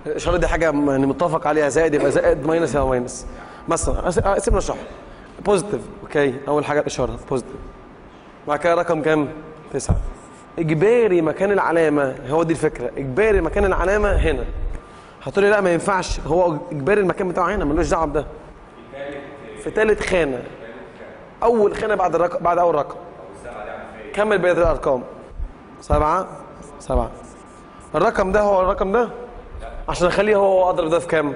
الاشاره دي حاجه يعني متفق عليها زائد يبقى زائد ماينس يبقى ماينس مثلا أس- سيبنا نشرح بوزيتيف اوكي اول حاجه الاشاره بوزيتيف بعد كده رقم كام؟ تسعة اجباري مكان العلامه هو دي الفكره اجباري مكان العلامه هنا هتقولي لا ما ينفعش هو اجباري المكان بتاعه هنا ملوش دعوه بده في ثالث خانه اول خانه بعد الرقم بعد اول رقم كمل بقيه الارقام سبعة سبعة الرقم ده هو الرقم ده عشان اخليه هو اضرب ده في كام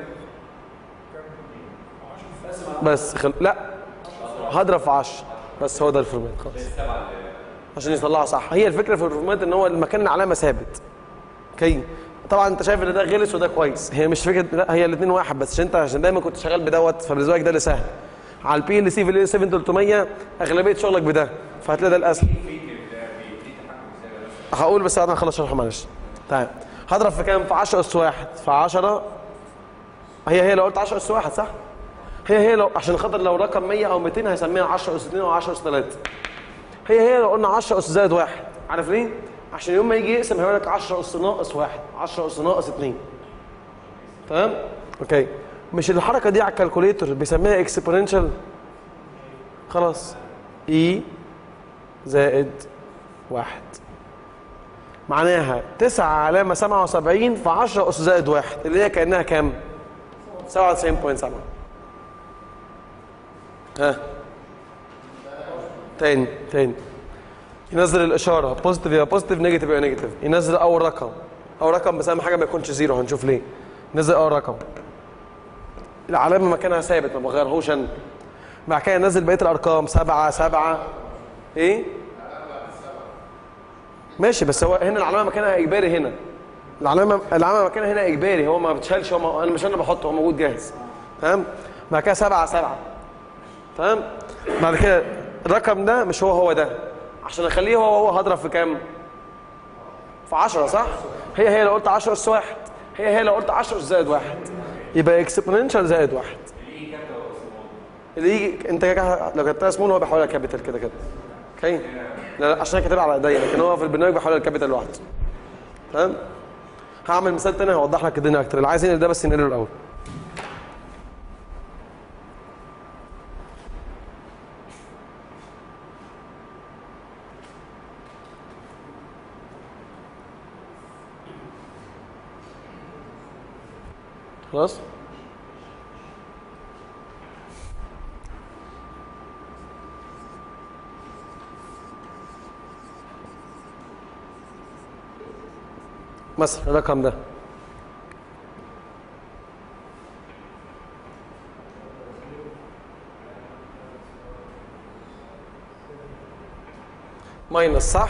بس خل... لا هضرب في 10 بس هو ده الفورمات خلاص عشان يطلعها صح هي الفكره في الفورمات ان هو المكان العلامه ثابت اوكي طبعا انت شايف ان ده غلس وده كويس هي مش فكره لا هي الاثنين واحد بس عشان انت عشان دايما كنت شغال بدوت فبالنسبه لك ده اللي سهل على البي ال سي في ال 7 300 اغلبيه شغلك بده فهتلاقي ده الاسهل هقول بس انا هخلص شرحه معلش تمام هضرب في كام في 10 اس 1 في 10 هي هي لو قلت 10 اس 1 صح هي هي لو عشان خاطر لو رقم 100 او 200 هيسميها 10 اس 2 او 10 اس 3 هي هي لو قلنا 10 اس زائد 1 عارف ليه عشان يوم ما يجي يقسم هيقول لك 10 اس ناقص 1 10 اس ناقص 2 تمام اوكي مش الحركه دي على الكالكوليتر بيسميها اكسبوننشال خلاص اي زائد 1 معناها 9 علامة 77 في 10 أس زائد 1 اللي هي كأنها كام؟ 97.7 ها تاني تاني ينزل الإشارة بوزيتيف يبقى بوزيتيف نيجاتيف يبقى نيجاتيف ينزل أول رقم أول رقم بس أهم حاجة ما يكونش زيرو هنشوف ليه نزل أول رقم العلامة مكانها ثابت ما بغيرهوش أنا بعد كده ينزل بقية الأرقام 7 7 إيه؟ ماشي بس هو هنا العلامه مكانها اجباري هنا العلامه العلامه مكانها هنا اجباري هو ما بتشالش هو ما... انا مش انا بحطه هو موجود جاهز تمام بعد كده 7 7 تمام بعد كده الرقم ده مش هو هو ده عشان اخليه هو هو هضرب في كام في 10 صح هي هي لو قلت 10 اس 1 هي هي لو قلت 10 اس زائد 1 يبقى اكسبوننشال زائد 1 اللي يجي انت كده لو كتبتها سمول هو بيحولها كابيتال كده كده اوكي لا لا عشان كاتبها على ايديا لكن هو في البرنامج بيحولها الكابيتال لوحده تمام هعمل مثال تاني هيوضح لك الدنيا اكتر اللي عايز ينقل ده بس ينقله الاول خلاص مثلا الرقم ده ماينس صح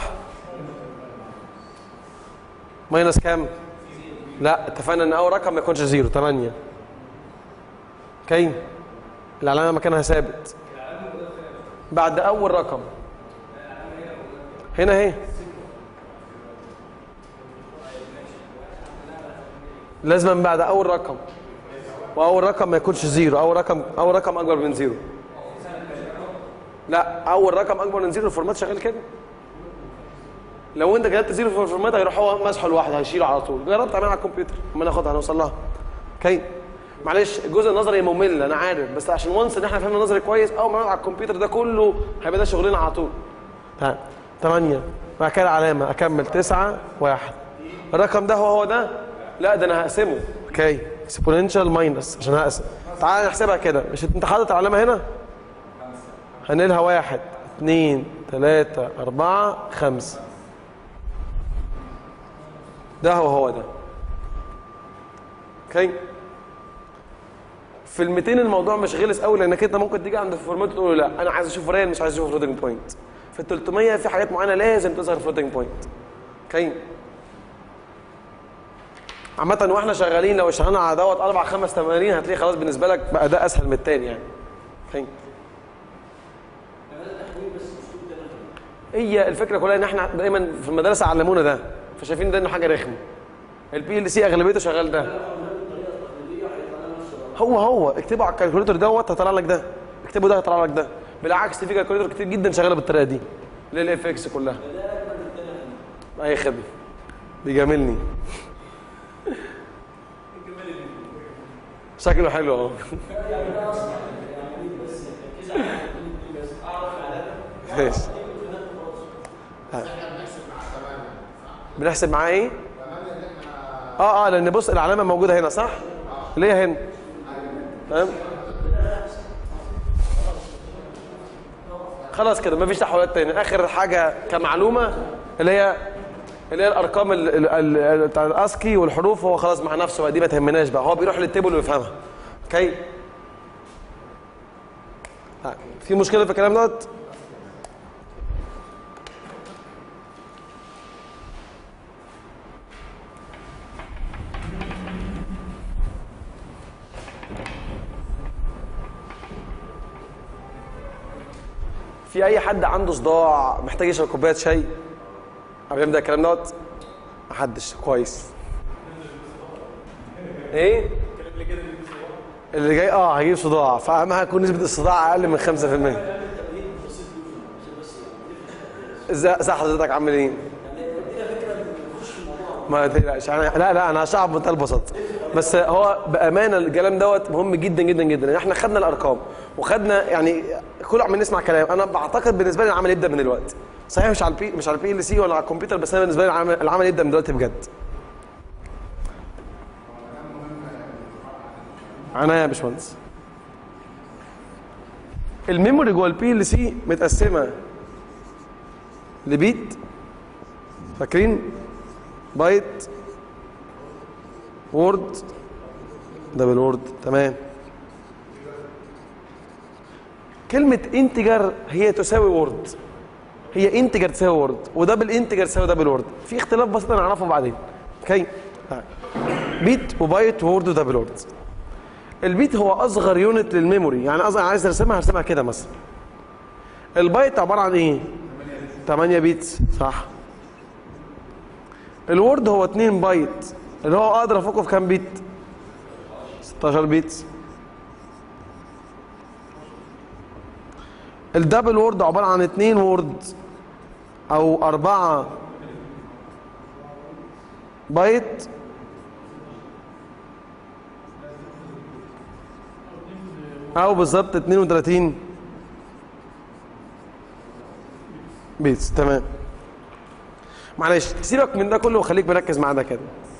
ماينس كام لا اتفقنا ان اول رقم ما يكونش زيرو 8 اوكي العلامه مكانها ثابت بعد اول رقم هنا اهي لازم بعد اول رقم واول رقم ما يكونش زيرو اول رقم اول رقم اكبر من زيرو لا اول رقم اكبر من زيرو الفورمات شغال كده لو انت كتبت زيرو في الفورمات هيروح هو مسحه لوحده هيشيله على طول جربت تعملها على الكمبيوتر اما ناخدها هنوصل لها اوكي معلش الجزء النظري ممل انا عارف بس عشان وانس ان احنا فهمنا النظري كويس اول ما نقعد على الكمبيوتر ده كله هيبقى ده شغلنا على طول تمام 8 بعد كده علامه اكمل 9 1 الرقم ده هو هو ده لا ده انا هقسمه اوكي اكسبوننشال ماينس عشان هقسم تعال نحسبها كده مش انت حاطط العلامه هنا هنقلها واحد اثنين ثلاثة أربعة خمسة ده هو هو ده اوكي في ال 200 الموضوع مش غلس قوي لانك انت ممكن تيجي عند الفورمات تقول له لا انا عايز اشوف ريال مش عايز اشوف فلوتنج بوينت في ال 300 في حاجات معينه لازم تظهر فلوتنج بوينت اوكي عامة واحنا شغالين لو اشتغلنا على دوت اربع خمس تمارين هتلاقي خلاص بالنسبة لك بقى ده اسهل من التاني يعني. اوكي. هي الفكرة كلها ان احنا دايما في المدرسة علمونا ده فشايفين ده انه حاجة رخمة. البي ال سي اغلبيته شغال ده. هو هو اكتبه على الكالكوليتر دوت هيطلع لك ده. اكتبه ده هيطلع لك ده. بالعكس في كالكوليتر كتير جدا شغالة بالطريقة دي. للاف اكس كلها. اي خدمة. بيجاملني شكله حلو اهو ماشي بنحسب معاه ايه؟ اه اه لان بص العلامه موجوده هنا صح؟ اللي هي هنا تمام؟ خلاص كده مفيش تحولات تاني اخر حاجه كمعلومه اللي هي اللي هي الارقام ال- ال- ال- بتاع الاسكي والحروف هو خلاص مع نفسه بقى دي ما تهمناش بقى هو بيروح للتيبل ويفهمها اوكي طيب، في مشكله في الكلام دوت في اي حد عنده صداع محتاج يشرب كوبايه شاي قبل ما يبدا الكلام دوت محدش كويس ايه اللي جاي اه هيجيب صداع فاهم هيكون نسبه الصداع اقل من 5% ازاي ازاي حضرتك عامل ايه ما تقلقش انا لا لا انا هشرح بمنتهى البساطه بس هو بامانه الكلام دوت مهم جدا جدا جدا يعني احنا خدنا الارقام وخدنا يعني كل عمال نسمع كلام انا بعتقد بالنسبه لي العمل يبدا من دلوقتي صحيح مش على البي مش على البي ال سي ولا على الكمبيوتر بس انا بالنسبه لي العمل, العمل يبدا من دلوقتي بجد عناية يا باشمهندس الميموري جوه البي ال سي متقسمه لبيت فاكرين بايت وورد دبل وورد تمام كلمة انتجر هي تساوي وورد هي انتجر تساوي وورد ودبل انتجر تساوي دبل وورد في اختلاف بسيط نعرفه بعدين اوكي طيب. بيت وبايت وورد ودبل وورد البيت هو اصغر يونت للميموري يعني اصغر عايز ارسمها هرسمها كده مثلا البايت عباره عن ايه 8 بيتس صح الوورد هو 2 بايت اللي هو اقدر افكه في كام بيت 16 بيتس الدبل وورد عباره عن 2 وورد او 4 بايت او بالظبط 32 بيتس تمام معلش سيبك من ده كله وخليك مركز معانا كده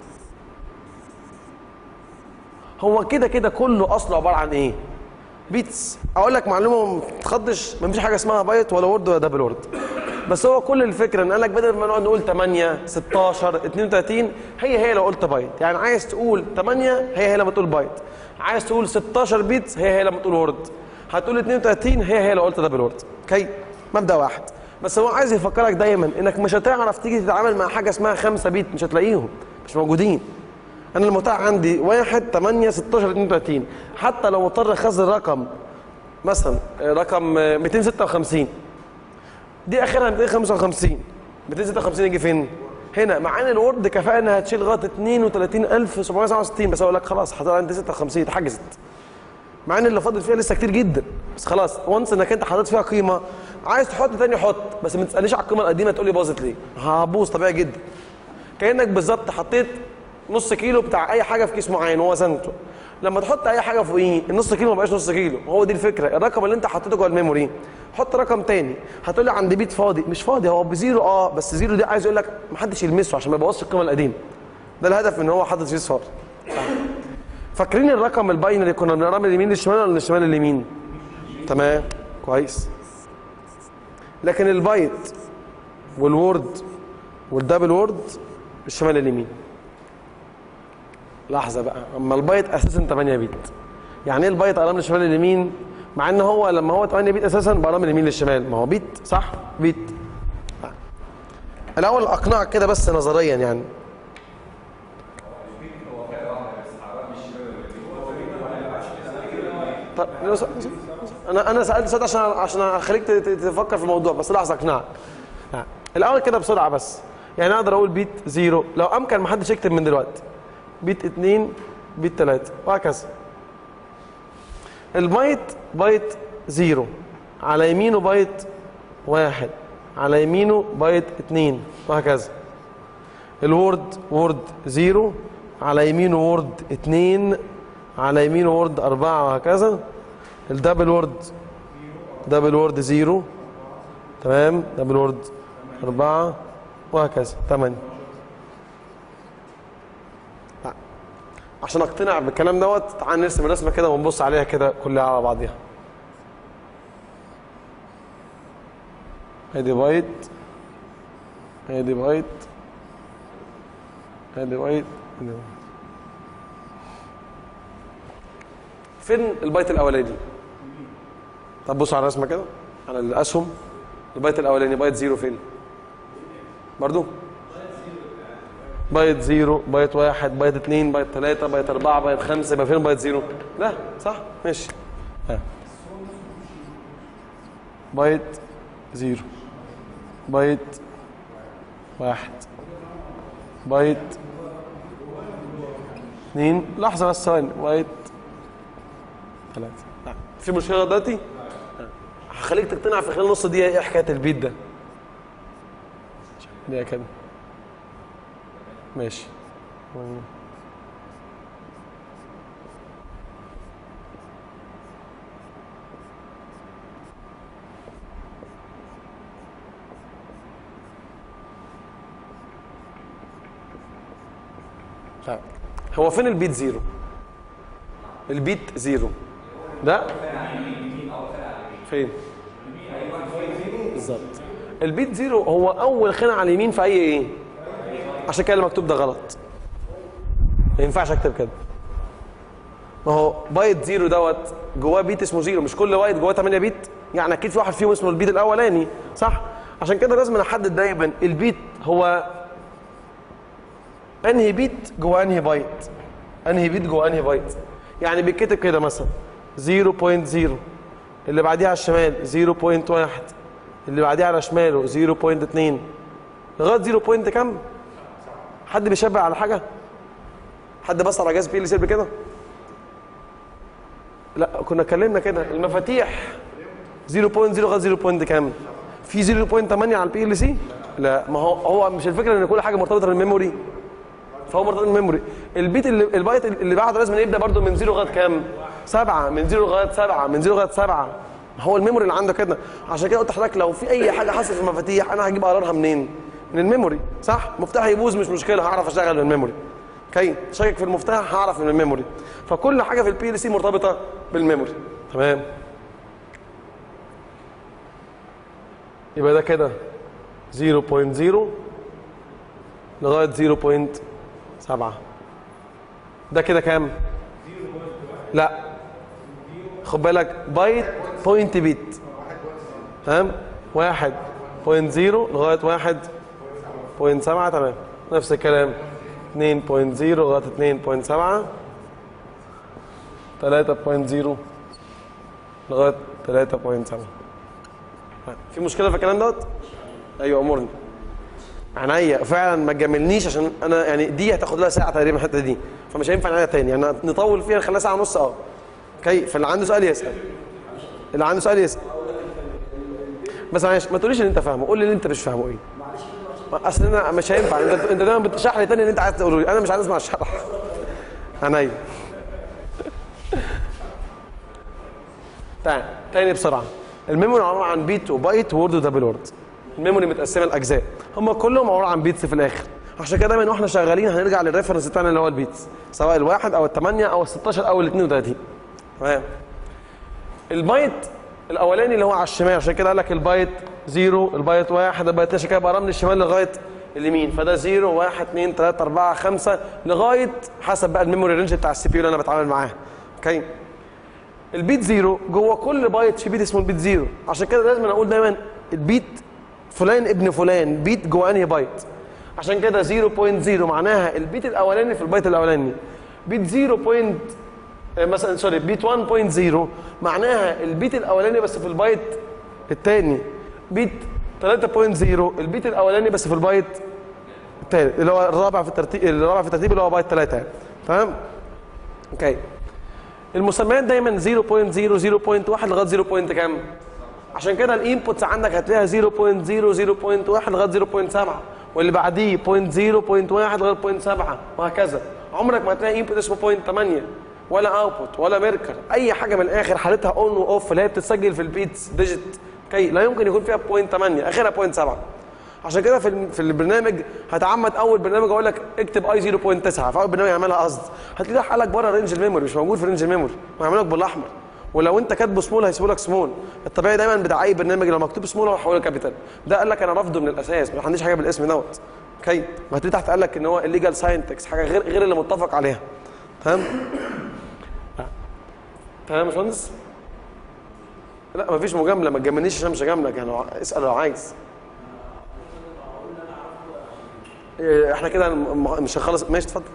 هو كده كده كله اصله عباره عن ايه بيتس اقول لك معلومه ما تتخضش مفيش حاجه اسمها بايت ولا وورد ولا دبل وورد بس هو كل الفكره ان قال لك بدل ما نقعد نقول 8 16 32 هي هي لو قلت بايت يعني عايز تقول 8 هي هي لما تقول بايت عايز تقول 16 بيتس هي هي لما تقول وورد هتقول 32 هي هي لو قلت دبل وورد اوكي مبدا واحد بس هو عايز يفكرك دايما انك مش هتعرف تيجي تتعامل مع حاجه اسمها 5 بيت مش هتلاقيهم مش موجودين انا المتاح عندي 1 8 16 32 حتى لو مضطر اخزن رقم مثلا رقم 256 دي اخرها 255 256 يجي فين؟ هنا مع ان الوورد كفاءه انها تشيل لغايه 32767 بس اقول لك خلاص حطيتها عند 56 اتحجزت مع ان اللي فاضل فيها لسه كتير جدا بس خلاص وانس انك انت حطيت فيها قيمه عايز تحط تاني حط بس ما تسالنيش على القيمه القديمه تقول لي باظت ليه هبوظ طبيعي جدا كانك بالظبط حطيت نص كيلو بتاع اي حاجه في كيس معين ووزنته لما تحط اي حاجه فوقيه النص كيلو ما بقاش نص كيلو هو دي الفكره الرقم اللي انت حطيته جوه الميموري حط رقم تاني هتقول لي عند بيت فاضي مش فاضي هو بزيرو اه بس زيرو دي عايز يقول لك ما حدش يلمسه عشان ما يبوظش القيمه القديمه ده الهدف ان هو حاطط فيه صفار فاكرين الرقم الباينري كنا بنقراه من اليمين للشمال ولا من الشمال لليمين تمام كويس لكن البايت والوورد والدبل وورد الشمال اليمين لحظه بقى اما البايت اساسا 8 بيت يعني ايه البايت قرا من الشمال لليمين مع ان هو لما هو 8 بيت اساسا بقرا من اليمين للشمال ما هو بيت صح بيت الاول اقنعك كده بس نظريا يعني طب انا انا سالت سؤال عشان عشان اخليك تفكر في الموضوع بس لحظه اقنعك الاول كده بسرعه بس يعني اقدر اقول بيت زيرو لو امكن ما حدش يكتب من دلوقتي بيت اتنين بيت تلاتة وهكذا البايت بايت زيرو على يمينه بايت واحد على يمينه بايت اتنين وهكذا الوورد وورد زيرو على يمينه وورد اتنين على يمينه وورد أربعة وهكذا الدبل وورد دبل وورد زيرو تمام دبل وورد أربعة وهكذا تمانية عشان اقتنع بالكلام دوت تعال نرسم الرسمه كده ونبص عليها كده كلها على بعضيها ادي بايت ادي بايت ادي بايت ادي بايت. فين البايت الاولاني طب بصوا على الرسمه كده على الاسهم البايت الاولاني بايت زيرو فين برضو بايت زيرو بايت واحد بايت اتنين بايت تلاتة بايت أربعة بايت خمسة يبقى فين بايت زيرو؟ لا صح ماشي ها. بايت زيرو بايت واحد بايت اتنين لحظة بس ثواني بايت ثلاثة لا. في مشكلة دلوقتي؟ ها. هخليك تقتنع في خلال نص دقيقة ايه حكاية البيت ده؟ دقيقة كده ماشي طيب. هو فين البيت زيرو البيت زيرو ده فين بالظبط البيت زيرو هو اول خانه على اليمين في اي ايه عشان كده اللي مكتوب ده غلط ما ينفعش اكتب كده ما هو بايت زيرو دوت جواه بيت اسمه زيرو مش كل بايت جواه 8 بيت يعني اكيد في واحد فيهم اسمه البيت الاولاني صح عشان كده لازم نحدد دايما البيت هو انهي بيت جوه انهي بايت انهي بيت جوه انهي بايت يعني بيتكتب كده مثلا 0.0 اللي بعديه على الشمال 0.1 اللي بعديه على شماله 0.2 لغايه 0 بوينت كام حد بيشبع على حاجه حد بص على جهاز بي ال سي قبل كده لا كنا اتكلمنا كده المفاتيح 0.0 لغايه 0 بوينت كام في 0.8 على البي ال سي لا ما هو هو مش الفكره ان كل حاجه مرتبطه بالميموري فهو مرتبط بالميموري البيت اللي البايت اللي بعده لازم يبدا برده من 0 لغايه كام 7 من 0 لغايه 7 من 0 لغايه 7 هو الميموري اللي عنده كده عشان كده قلت لحضرتك لو في اي حاجه حصلت في المفاتيح انا هجيب قرارها منين من الميموري صح مفتاح يبوظ مش مشكله هعرف اشتغل من الميموري اوكي شاكك في المفتاح هعرف من الميموري فكل حاجه في البي ال سي مرتبطه بالميموري تمام يبقى ده كده 0.0 لغايه 0.7 ده كده كام لا خد بالك بايت بوينت بيت تمام واحد بوينت زيرو لغايه واحد بوينت سبعة تمام نفس الكلام اتنين بوينت زيرو لغايه اتنين بوينت سبعة تلاتة بوينت زيرو لغايه تلاتة بوينت سبعة في مشكله في الكلام دوت؟ ايوه امرني عينيا فعلا ما تجاملنيش عشان انا يعني دي هتاخد لها ساعه تقريبا الحته دي فمش هينفع نعملها تاني يعني نطول فيها نخليها ساعه ونص اه اوكي فاللي عنده سؤال يسال اللي عنده سؤال يسال بس معلش ما تقوليش اللي انت فاهمه قول لي اللي انت مش فاهمه ايه اصل انا مش هينفع انت انت دايما بتشرح لي تاني اللي انت عايز تقوله لي انا مش عايز اسمع الشرح عينيا تاني تاني بسرعه الميموري عباره عن بيت وبايت وورد ودبل وورد الميموري متقسمه لاجزاء هم كلهم عباره عن بيتس في الاخر عشان كده دايما واحنا شغالين هنرجع للريفرنس بتاعنا اللي هو البيتس سواء الواحد او الثمانيه او ال 16 او ال 32 تمام البايت الاولاني اللي هو على الشمال عشان كده قال لك البايت زيرو البايت واحد البايت عشان كده بقرا من الشمال لغايه اليمين فده زيرو واحد اثنين ثلاثة أربعة خمسة لغاية حسب بقى الميموري رينج بتاع السي بي يو اللي أنا بتعامل معاه اوكي البيت زيرو جوه كل بايت في بيت اسمه البيت زيرو عشان كده لازم اقول دايما البيت فلان ابن فلان بيت جوه انهي بايت عشان كده 0.0 معناها البيت الاولاني في البايت الاولاني بيت 0. بوينت مثلا سوري بيت 1.0 معناها البيت الاولاني بس في البايت الثاني بيت 3.0 البيت الاولاني بس في البايت الثالث اللي هو الرابع في الترتيب الرابع في الترتيب اللي هو بايت 3 يعني تمام اوكي المسميات دايما 0.0 0.1 لغايه 0. بوينت كام عشان كده الانبوتس عندك هتلاقيها 0.0 0.1 لغايه 0.7 واللي بعديه 0.0 0.1 لغايه 0.7 وهكذا عمرك ما هتلاقي انبوت اسمه 0.8 ولا اوتبوت ولا ميركر اي حاجه من الاخر حالتها اون واوف اللي هي بتتسجل في البيتس ديجيت اوكي لا يمكن يكون فيها بوينت 8 اخرها بوينت 7 عشان كده في الم- في البرنامج هتعمد اول برنامج اقول لك اكتب اي 0.9 فاول برنامج يعملها قصد هتلاقيه حالك بره رينج الميموري مش موجود في رينج الميموري وهيعمل لك بالاحمر ولو انت كاتبه سمول هيسيبه لك سمول الطبيعي دايما بتاع اي برنامج لو مكتوب سمول هو هيحوله كابيتال ده قال لك انا رافضه من الاساس ما عنديش حاجه بالاسم دوت اوكي وهتلاقيه تحت قال لك ان هو الليجال ساينتكس حاجه غير غير اللي متفق عليها تمام تمام يا باشمهندس لا مفيش مجامله ما تجاملنيش عشان مش هجاملك يعني لو- اسال لو عايز إيه، احنا كده م- مش هنخلص ماشي اتفضل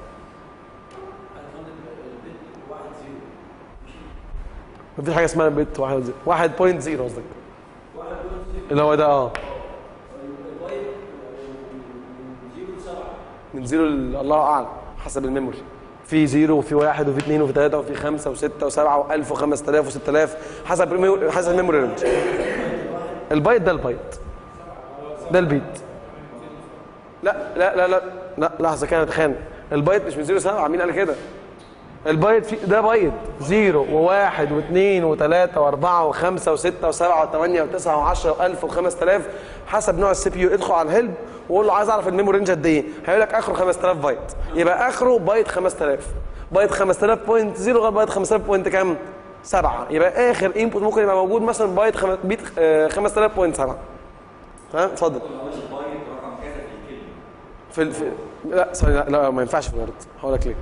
مفيش حاجه اسمها بت واحد زي- واحد بوينت زيرو قصدك اللي هو ده اه من زيرو ل- الله اعلم حسب الميموري في زيرو وفي واحد وفي اثنين وفي ثلاثه وفي خمسه وسته وسبعه والف وخمس تلاف وست تلاف حسب الميموري- حسب الميموري رينج البايت ده البايت ده البيت لا لا لا لا لا لحظه كده اتخان البايت مش من 0 7 مين قال كده البايت في ده بايت زيرو وواحد واثنين وثلاثة وأربعة وخمسة وستة وسبعة وثمانية وتسعة وعشرة وألف وخمس تلاف حسب نوع السي بي يو ادخل على الهيلب وقول له عايز أعرف الميموري رينج قد إيه هيقول لك آخره 5000 بايت يبقى آخره بايت 5000 بايت 5000 بوينت زيرو غير بايت 5000 بوينت كام؟ سبعة يبقى آخر انبوت ممكن يبقى موجود مثلا بايت خم... بيت آه، 5000 بوينت سبعة تمام اتفضل في, ال... في لا سوري لا, لا ما ينفعش في الورد هقول لك ليه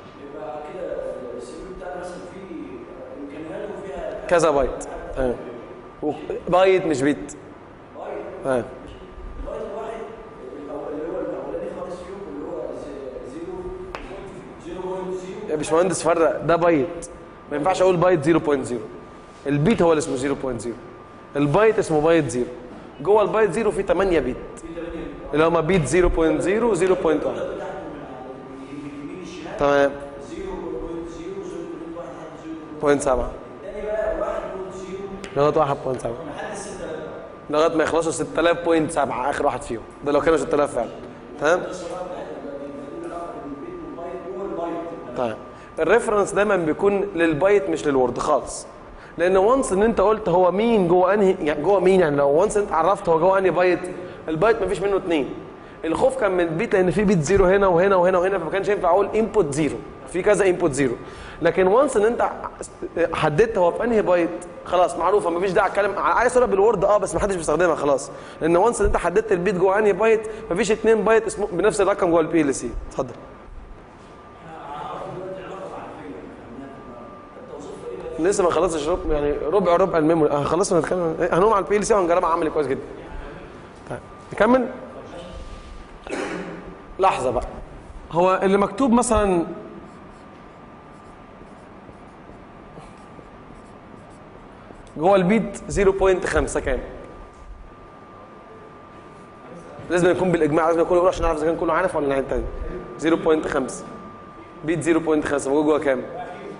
كذا بايت تمام و- بايت مش بيت تمام يا باشمهندس فرق ده بايت ما ينفعش اقول بايت 0.0 البيت هو اللي اسمه 0.0 البايت اسمه بايت 0 جوه البايت 0 في 8 بيت اللي هما بيت 0.0 0.1 تمام 0.7 لغايه 1.7 لغايه ما يخلصوا 6000.7 اخر واحد فيهم ده لو كانوا 6000 فعلا تمام طيب الريفرنس دايما بيكون للبايت مش للورد خالص لان وانس ان انت قلت هو مين جوه انهي يعني جوه مين يعني لو وانس انت عرفت هو جوه انهي بايت البايت مفيش منه اتنين الخوف كان من البيت لان في بيت زيرو هنا وهنا وهنا وهنا فما كانش ينفع اقول انبوت زيرو في كذا انبوت زيرو لكن وانس ان انت حددت هو في انهي بايت خلاص معروفه مفيش داعي اتكلم عايز اقولها بالورد اه بس محدش بيستخدمها خلاص لان وانس ان انت حددت البيت جوه انهي بايت مفيش اتنين بايت اسمه بنفس الرقم جوه البي ال سي اتفضل لسه ما خلصتش ربع يعني ربع ربع الميموري اه خلصنا نتكلم إيه، هنقوم على البي ال سي وهنجربها عملي كويس جدا طيب نكمل لحظه بقى هو اللي مكتوب مثلا جوه البيت 0.5 كام لازم يكون بالاجماع لازم يكون يقول عشان نعرف اذا كان كله عارف ولا نعيد تاني 0.5 بيت 0.5 موجود جوه كام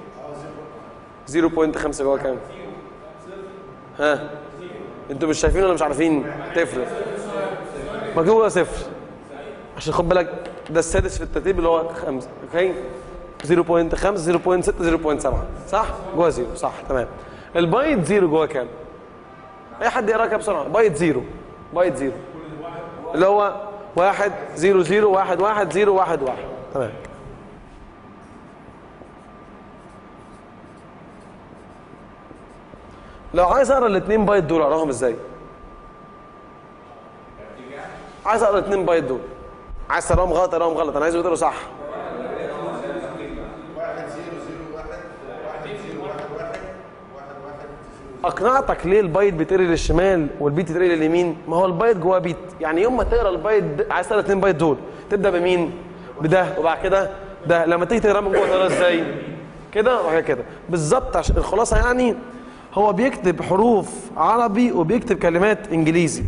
0.5 جوه كام ها انتوا مش شايفين ولا مش عارفين تفرق مكتوب جوه صفر عشان خد بالك ده السادس في الترتيب اللي هو 5 اوكي 0.5 0.6 0.7 صح جوه زيرو صح تمام البايت زيرو جوه كام اي حد يقرا كده بسرعه بايت زيرو بايت زيرو اللي هو واحد زيرو زيرو واحد واحد زيرو واحد واحد تمام لو عايز اقرا الاثنين بايت دول اقراهم ازاي؟ عايز اقرا الاثنين بايت دول عايز تقراهم غلط اقراهم غلط انا عايز يقروا صح اقنعتك ليه البايت بيتقري للشمال والبيت يتقري لليمين ما هو البايت جواه بيت يعني يوم ما تقرا البايت د- عايز تقرا الاثنين بايت دول تبدا بمين بده وبعد كده ده لما تيجي تقرا من جوه تقرا ازاي كده وبعد كده بالظبط عشان الخلاصه يعني هو بيكتب حروف عربي وبيكتب كلمات انجليزي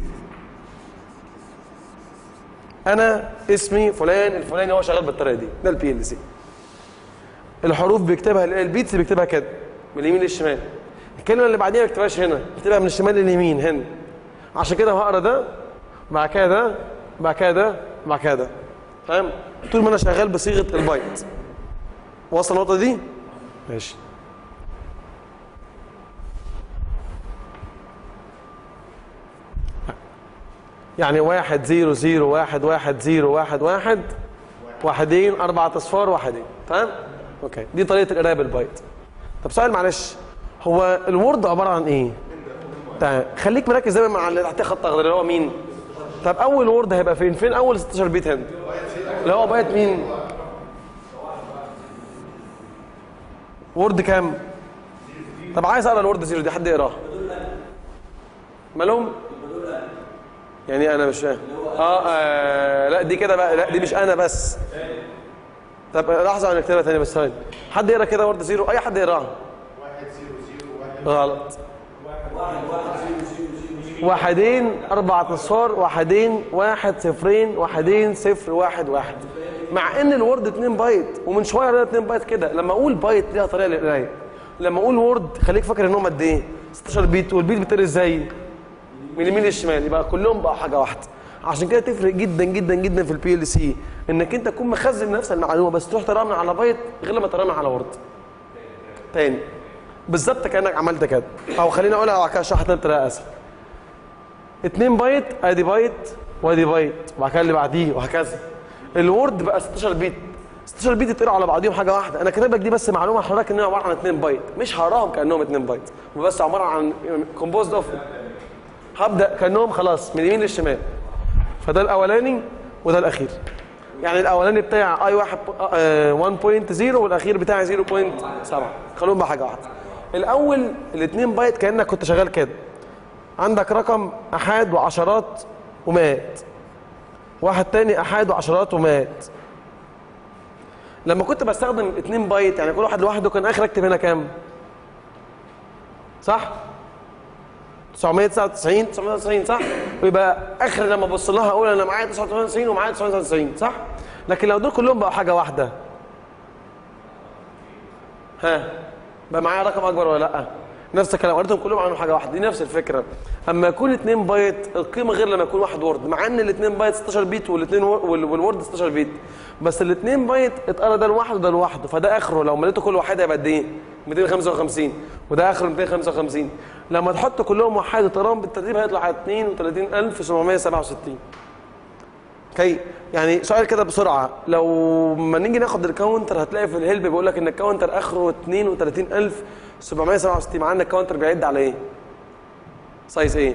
انا اسمي فلان الفلاني هو شغال بالطريقه دي ده البي ال سي الحروف بيكتبها البيتس بيكتبها كده من اليمين للشمال الكلمه اللي بعديها ما بيكتبهاش هنا بيكتبها من الشمال لليمين هنا عشان كده هقرا ده بعد كده ده بعد كده ده بعد كده ده فاهم طول ما انا شغال بصيغه البايت وصل النقطه دي ماشي يعني واحد زيرو زيرو واحد واحد زيرو واحد واحد واحدين أربعة أصفار واحدين تمام؟ أوكي دي طريقة القراية بالبايت طب سؤال معلش هو الوورد عبارة عن إيه؟ تمام خليك مركز دايما مع اللي تحتيه خط أخضر اللي هو مين؟ طب أول وورد هيبقى فين؟ فين أول 16 بيت هنا؟ اللي هو بايت مين؟ وورد كام؟ طب عايز اقرا الوورد زيرو دي حد يقراها مالهم؟ يعني انا مش فاهم آه, اه لا دي كده بقى لا دي مش انا بس طب لحظه انا اكتبها تاني بس ثاني حد يقرا كده وورد زيرو اي حد يقراها غلط واحدين أربعة أصفار واحدين واحد صفرين واحدين صفر واحد واحد مع إن الورد 2 بايت ومن شوية قرينا 2 بايت كده لما أقول بايت ليها طريقة للقراية لما أقول وورد خليك فاكر إنهم قد إيه 16 بيت والبيت بيتقري إزاي؟ من اليمين للشمال يبقى كلهم بقى حاجة واحدة عشان كده تفرق جدا جدا جدا في البي ال سي انك انت تكون مخزن نفس المعلومه بس تروح تقراها من على بايت غير لما تقراها من على وورد تاني بالظبط كانك عملت كده او خليني اقولها وبعد كده اشرحها تاني بطريقه اسهل 2 بايت ادي بايت وادي بايت وبعد كده اللي بعديه وهكذا الوورد بقى 16 بيت 16 بيت يتقروا على بعضيهم حاجه واحده انا كاتب لك دي بس معلومه لحضرتك ان هي عباره عن 2 بايت مش هقراهم كانهم 2 بايت وبس عباره عن كومبوزد اوف هبدا كانهم خلاص من اليمين للشمال فده الاولاني وده الاخير يعني الاولاني بتاع اي واحد آه، 1.0 والاخير بتاعي 0.7 خلوهم بقى حاجه واحده الاول الاثنين بايت كانك كنت شغال كده عندك رقم احاد وعشرات ومات واحد تاني احاد وعشرات ومات لما كنت بستخدم 2 بايت يعني كل واحد لوحده كان اخر اكتب هنا كام صح 999 999 صح ويبقى اخر لما ابص لها اقول انا معايا 99 ومعايا 999 صح لكن لو دول كلهم بقوا حاجه واحده ها بقى معايا رقم اكبر ولا لا نفس الكلام قريتهم كلهم عنهم حاجه واحده دي نفس الفكره اما يكون 2 بايت القيمه غير لما يكون واحد وورد مع ان الاثنين بايت 16 بيت والاثنين والوورد 16 بيت بس الاثنين بايت اتقرا ده لوحده وده لوحده فده اخره لو مليته كل واحد هيبقى قد ايه 255 وده اخره 255 لما تحط كلهم وحيد وتقراهم بالترتيب هيطلع 32767 اوكي يعني سؤال كده بسرعه لو ما نيجي ناخد الكاونتر هتلاقي في الهيلب بيقول لك ان الكاونتر اخره 32767 مع ان الكاونتر بيعد على ايه؟ سايز ايه؟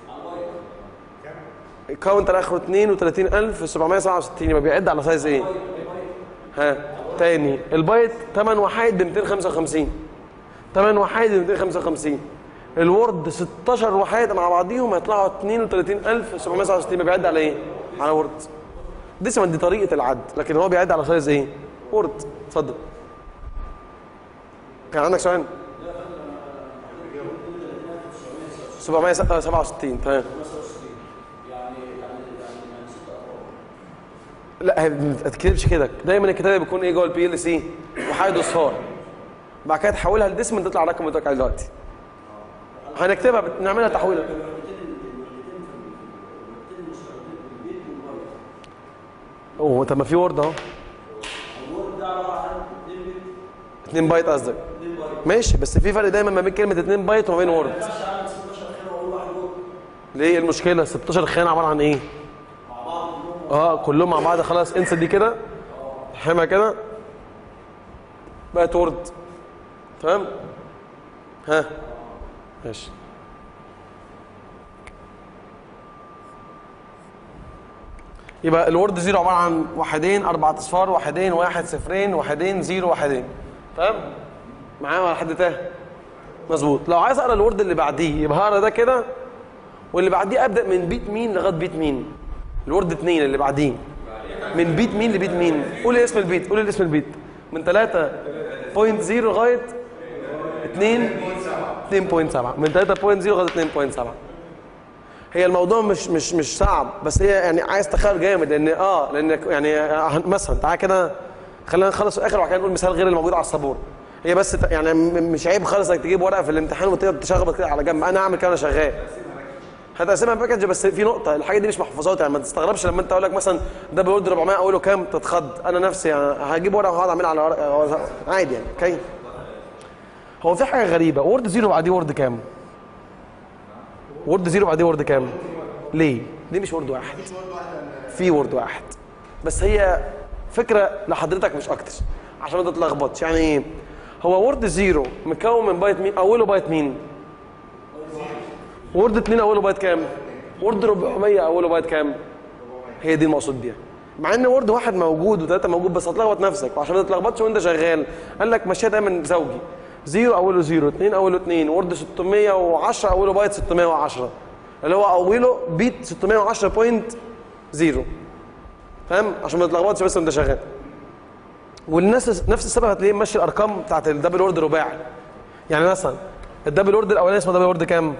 الكاونتر اخره 32767 يبقى بيعد على سايز ايه؟ ها تاني البايت 8 وحيد ب 255 8 وحيد ب 255 الورد 16 وحيد مع بعضيهم هيطلعوا 32767 يبقى بيعد على ايه؟ على وورد دي اسمها دي طريقه العد لكن هو بيعد على سايز ايه؟ وورد اتفضل كان عندك سؤال؟ 767 تمام لا هي ما تكتبش كده دايما الكتابه بيكون ايه جوه البي ال سي وحيد وصفار بعد كده تحولها لديسمنت تطلع رقم متوقع دلوقتي هنكتبها بت- نعملها تحويله اوه طب ما في وورد اهو 2 بايت قصدك ماشي بس في فرق دايما ما بين كلمه 2 بايت وما بين وورد ليه إيه المشكله 16 خانه عباره عن ايه اه كلهم مع بعض خلاص انسى دي كده حمى كده بقت وورد تمام ها ماشي يبقى الورد زيرو عباره عن واحدين اربع اصفار واحدين واحد صفرين واحدين زيرو واحدين تمام معايا ولا حد تاه مظبوط لو عايز اقرا الورد اللي بعديه يبقى هقرا ده كده واللي بعديه ابدا من بيت مين لغايه بيت مين الورد اتنين اللي بعديه من بيت مين لبيت مين قول لي اسم البيت قول لي اسم البيت من 3.0 لغايه 2 2.7 من 3.0 لغايه 2.7 هي الموضوع مش مش مش صعب بس هي يعني عايز تخيل جامد لان اه لان يعني آه، مثلا تعالى كده خلينا نخلص في الاخر وبعد كده نقول مثال غير الموجود على السبوره هي بس ت- يعني م- مش عيب خالص انك تجيب ورقه في الامتحان وتقعد تشخبط كده على جنب انا اعمل كده وانا شغال هتقسمها باكج بس في نقطه الحاجه دي مش محفوظات يعني ما تستغربش لما انت اقول لك مثلا ده بيقول 400 اقول له كام تتخض انا نفسي يعني هجيب ورقه وهقعد اعملها على ورقه عادي يعني اوكي هو في حاجه غريبه وورد زيرو بعديه وورد كام وورد زيرو بعديه وورد كام ليه ليه مش وورد واحد في وورد واحد بس هي فكره لحضرتك مش اكتر عشان ما تتلخبطش يعني ايه هو وورد زيرو مكون من بايت مين اوله بايت مين وورد 2 اوله بايت كام وورد 400 اوله بايت كام هي دي المقصود بيها مع ان وورد واحد موجود وثلاثه موجود بس هتلخبط نفسك وعشان ما تتلخبطش وانت شغال قال لك مشيها دايما زوجي زيرو اوله زيرو 2 اوله 2 وورد 610 اوله بايت 610 اللي هو اوله بيت 610.0 فاهم عشان ما تتلخبطش بس وانت شغال والناس نفس السبب هتلاقيه ماشي الارقام بتاعت الدبل وورد رباعي يعني مثلا الدبل وورد الاولاني اسمه دبل وورد كام؟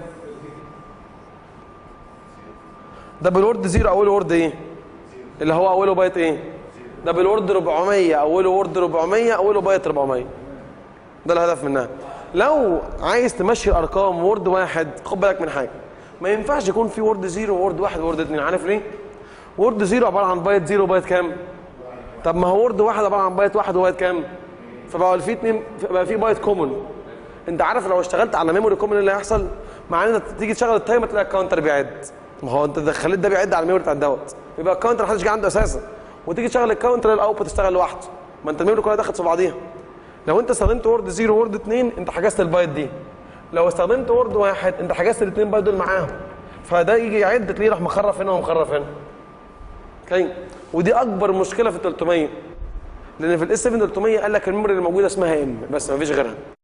دبل وورد زيرو اوله وورد ايه؟ اللي هو اوله بايت ايه؟ دبل وورد 400 اوله وورد 400 اوله بايت 400 ده الهدف منها لو عايز تمشي الارقام وورد واحد خد بالك من حاجه ما ينفعش يكون في وورد زيرو وورد واحد وورد اثنين عارف ليه؟ وورد زيرو عباره عن بايت زيرو بايت كام؟ طب ما هو وورد واحد عباره عن بايت واحد وبايت كام؟ فبقى في اتنين بقى في بايت كومون انت عارف لو اشتغلت على ميموري كومون ايه اللي هيحصل؟ مع ان انت تيجي تشغل التايمر تلاقي الكاونتر بيعد ما هو انت خليت ده بيعد على الميموري بتاع الدوت يبقى الكاونتر محدش جه عنده اساسا وتيجي تشغل الكاونتر الاوتبوت تشتغل لوحده ما انت الميموري كلها دخلت في بعضيها لو انت استخدمت وورد زيرو وورد اتنين انت حجزت البايت دي لو استخدمت وورد واحد انت حجزت الاثنين بايت دول معاهم فده يجي يعد تلاقيه راح مخرف هنا ومخرف هنا اوكي ودي اكبر مشكله في ال 300 لان في الاس 7 300 قال لك الميموري اللي موجوده اسمها ام بس ما فيش غيرها